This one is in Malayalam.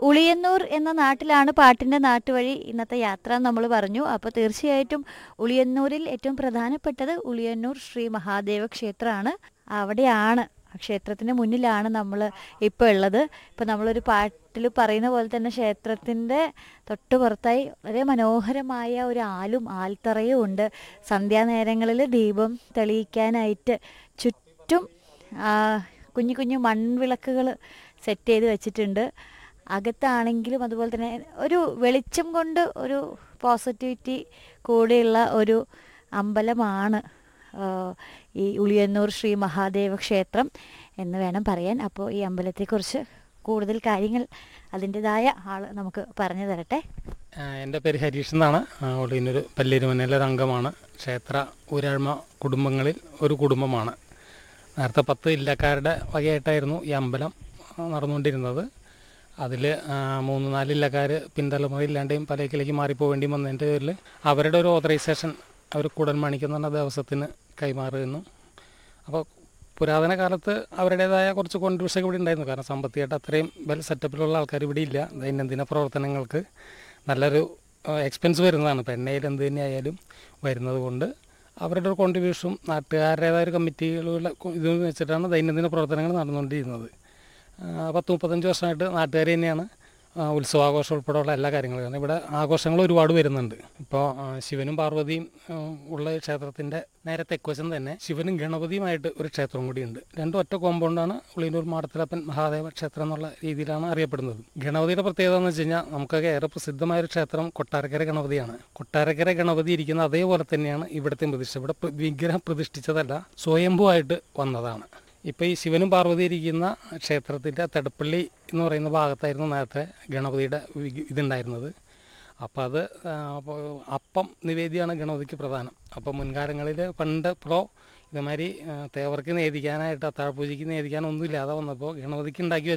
ഉളിയന്നൂർ എന്ന നാട്ടിലാണ് പാട്ടിൻ്റെ നാട്ടുവഴി ഇന്നത്തെ യാത്ര നമ്മൾ പറഞ്ഞു അപ്പോൾ തീർച്ചയായിട്ടും ഉളിയന്നൂരിൽ ഏറ്റവും പ്രധാനപ്പെട്ടത് ഉളിയന്നൂർ ശ്രീ മഹാദേവ ക്ഷേത്രമാണ് അവിടെയാണ് ആ ക്ഷേത്രത്തിന് മുന്നിലാണ് നമ്മൾ ഇപ്പോൾ ഉള്ളത് ഇപ്പോൾ നമ്മളൊരു പാട്ടിൽ പറയുന്ന പോലെ തന്നെ ക്ഷേത്രത്തിൻ്റെ തൊട്ട് പുറത്തായി വളരെ മനോഹരമായ ഒരു ആലും ആൽത്തറയും ഉണ്ട് സന്ധ്യാനേരങ്ങളിൽ ദീപം തെളിയിക്കാനായിട്ട് ചുറ്റും ആ, കുഞ്ഞു കുഞ്ഞു മൺവിളക്കുകൾ സെറ്റ് ചെയ്ത് വെച്ചിട്ടുണ്ട് അകത്താണെങ്കിലും അതുപോലെ തന്നെ ഒരു വെളിച്ചം കൊണ്ട് ഒരു പോസിറ്റിവിറ്റി കൂടെയുള്ള ഒരു അമ്പലമാണ് ആ, ഈ ഉളിയന്നൂർ ശ്രീ മഹാദേവ ക്ഷേത്രം എന്ന് വേണം പറയാൻ അപ്പോൾ ഈ അമ്പലത്തെക്കുറിച്ച് കൂടുതൽ കാര്യങ്ങൾ അതിൻ്റെതായ ആൾ നമുക്ക് പറഞ്ഞു തരട്ടെ ആ, എൻ്റെ പേര് ഹരീഷ് എന്നാണ് ആ, ഉള്ളിനൊരു പല്ലേരുമനയിലെ ഒരു അംഗമാണ് ക്ഷേത്ര ഊരാഴ്മ കുടുംബങ്ങളിൽ ഒരു കുടുംബമാണ് നേരത്തെ പത്ത് ഇല്ലക്കാരുടെ വകയായിട്ടായിരുന്നു ഈ അമ്പലം ആ, നടന്നുകൊണ്ടിരുന്നത് അതിൽ മൂന്ന് നാല് ഇല്ലക്കാർ പിന്തലമുറയില്ലാണ്ടെയും പലക്കിലേക്ക് മാറിപ്പോവേണ്ടിയും വന്നതിൻ്റെ പേരിൽ അവരുടെ ഒരു ഓതറൈസേഷൻ അവർ കുടൽമാണിക്കം എന്ന് പറഞ്ഞ ദിവസത്തിന് കൈമാറുന്നു അപ്പോൾ പുരാതന കാലത്ത് അവരുടേതായ കുറച്ച് കോൺട്രിബ്യൂഷൻ ഇവിടെ ഉണ്ടായിരുന്നു കാരണം സാമ്പത്തികമായിട്ട് അത്രയും വെൽ സെറ്റപ്പിലുള്ള ആൾക്കാർ ഇവിടെ ഇല്ല ദൈനംദിന പ്രവർത്തനങ്ങൾക്ക് നല്ലൊരു എക്സ്പെൻസ് വരുന്നതാണ് ഇപ്പോൾ എണ്ണയിൽ എന്ത് തന്നെയായാലും വരുന്നത് കൊണ്ട് അവരുടെ ഒരു കോൺട്രിബ്യൂഷനും നാട്ടുകാരുടേതായ ഒരു കമ്മിറ്റികളുടെ ഇത് വെച്ചിട്ടാണ് ദൈനംദിന പ്രവർത്തനങ്ങൾ നടന്നുകൊണ്ടിരുന്നത് ആ, പത്ത് മുപ്പത്തഞ്ച് വർഷമായിട്ട് നാട്ടുകാർ തന്നെയാണ് ആ, ഉത്സവാഘോഷം ഉൾപ്പെടെയുള്ള എല്ലാ കാര്യങ്ങളും കാരണം ഇവിടെ ആഘോഷങ്ങൾ ഒരുപാട് വരുന്നുണ്ട് ഇപ്പോൾ ആ, ശിവനും പാർവതിയും ആ, ഉള്ള ക്ഷേത്രത്തിൻ്റെ നേരെ തെക്കുവശം തന്നെ ശിവനും ഗണപതിയുമായിട്ട് ഒരു ക്ഷേത്രം കൂടിയുണ്ട് രണ്ടും ഒറ്റ കോമ്പൗണ്ടാണ് ഉള്ളിനൂർ മാടത്തിലപ്പൻ മഹാദേവ ക്ഷേത്രം എന്നുള്ള രീതിയിലാണ് അറിയപ്പെടുന്നത് ഗണപതിയുടെ പ്രത്യേകത എന്ന് വെച്ച് കഴിഞ്ഞാൽ നമുക്കൊക്കെ ഏറെ പ്രസിദ്ധമായ ഒരു ക്ഷേത്രം കൊട്ടാരക്കര ഗണപതിയാണ് കൊട്ടാരക്കര ഗണപതി ഇരിക്കുന്ന അതേപോലെ തന്നെയാണ് ഇവിടുത്തെ പ്രതിഷ്ഠ ഇവിടെ പ്ര- വിഗ്രഹം പ്രതിഷ്ഠിച്ചതല്ല സ്വയംഭൂവായിട്ട് വന്നതാണ് ഇപ്പോൾ ഈ ശിവനും പാർവതി ഇരിക്കുന്ന ക്ഷേത്രത്തിൻ്റെ തടപ്പള്ളി എന്ന് പറയുന്ന ഭാഗത്തായിരുന്നു നേരത്തെ ഗണപതിയുടെ വിഗ് ഇതുണ്ടായിരുന്നത് അപ്പോൾ അത് ആ, അപ്പോൾ അപ്പം നിവേദ്യമാണ് ഗണപതിക്ക് പ്രധാനം അപ്പോൾ മുൻകാലങ്ങളിൽ പണ്ട് ഇപ്പോൾ ഇതേമാതിരി ആ, തേവർക്ക് നേദിക്കാനായിട്ട് അത്താഴപൂജയ്ക്ക് നേദിക്കാനൊന്നും ഇല്ലാതെ വന്നപ്പോൾ ഗണപതിക്ക് ഉണ്ടാക്കി